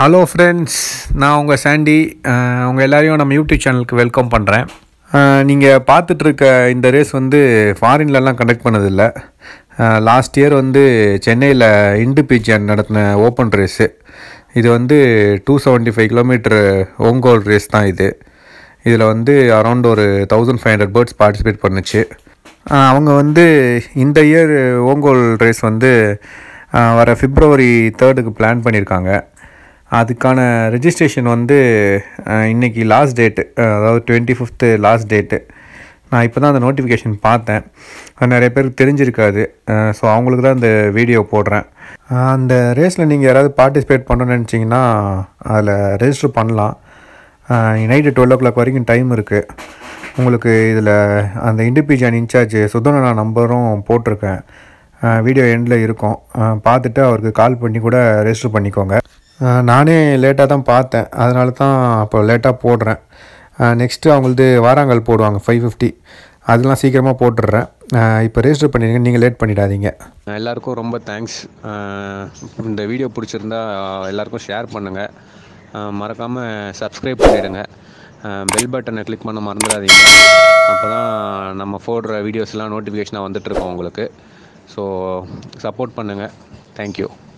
hello friends நான் உங்கள் சாண்டி அஹ், உங்கள் எல்லாரையும் நம்ம யூடியூப் சேனலுக்கு வெல்கம் பண்ணுறேன் நீங்கள் பார்த்துட்ருக்க இந்த ரேஸ் வந்து ஃபாரின்லலாம் கண்டக்ட் பண்ணதில்லை லாஸ்ட் இயர் வந்து சென்னையில் இண்டு பிஜியான் நடத்தின ஓப்பன் ரேஸு இது வந்து two seventy five kilometre Ongole race தான் இது இதில் வந்து அரௌண்ட் ஒரு thousand five hundred birds participate பண்ணுச்சு அஹ், அவங்க வந்து இந்த இயர் ஓங்கோல் ரேஸ் வந்து அஹ், வர பிப்ரவரி தேர்டுக்கு பிளான் பண்ணியிருக்காங்க அதுக்கான ரெஜிஸ்ட்ரேஷன் வந்து அஹ், இன்னைக்கு லாஸ்ட் டேட்டு அதாவது டுவெண்ட்டி ஃபிஃப்த்து லாஸ்ட் டேட்டு நான் இப்போ தான் அந்த நோட்டிஃபிகேஷன் பார்த்தேன் அது நிறைய பேருக்கு தெரிஞ்சிருக்காது ஸோ அவங்களுக்கு தான் இந்த வீடியோ போடுறேன் அஹ், அந்த ரேஸில் நீங்கள் யாராவது பார்ட்டிசிபேட் பண்ணணும்னு நினச்சிங்கன்னா அதில் ரெஜிஸ்டர் பண்ணலாம் நைட்டு டுவெல் ஓ கிளாக் வரைக்கும் டைம் இருக்குது உங்களுக்கு இதில் அந்த இண்டிபிஜியன் இன்சார்ஜ் சுதனா நம்பரும் போட்டிருக்கேன் வீடியோ எண்டில் இருக்கும் அஹ், பார்த்துட்டு அவருக்கு கால் பண்ணி கூட ரெஜிஸ்டர் பண்ணிக்கோங்க அஹ், நானே லேட்டாக தான் பார்த்தேன் அதனால தான் அப்போ லேட்டாக போடுறேன் நெக்ஸ்ட்டு அவங்களது வாராங்கல் போடுவாங்க ஃபைவ் ஃபிஃப்டி அதெல்லாம் சீக்கிரமாக போட்டுடுறேன் இப்போ ரெஜிஸ்டர் பண்ணிடுங்க நீங்கள் லேட் பண்ணிடாதீங்க எல்லாருக்கும் ரொம்ப தேங்க்ஸ் இந்த வீடியோ பிடிச்சிருந்தா எல்லாருக்கும் ஷேர் பண்ணுங்கள் மறக்காமல் சப்ஸ்கிரைப் பண்ணிவிடுங்க பெல் பட்டனை கிளிக் பண்ண மறந்துடாதீங்க அப்போ தான் நம்ம போடுற வீடியோஸ்லாம் நோட்டிஃபிகேஷனாக வந்துட்டுருக்கோம் உங்களுக்கு ஸோ சப்போர்ட் பண்ணுங்கள் தேங்க்யூ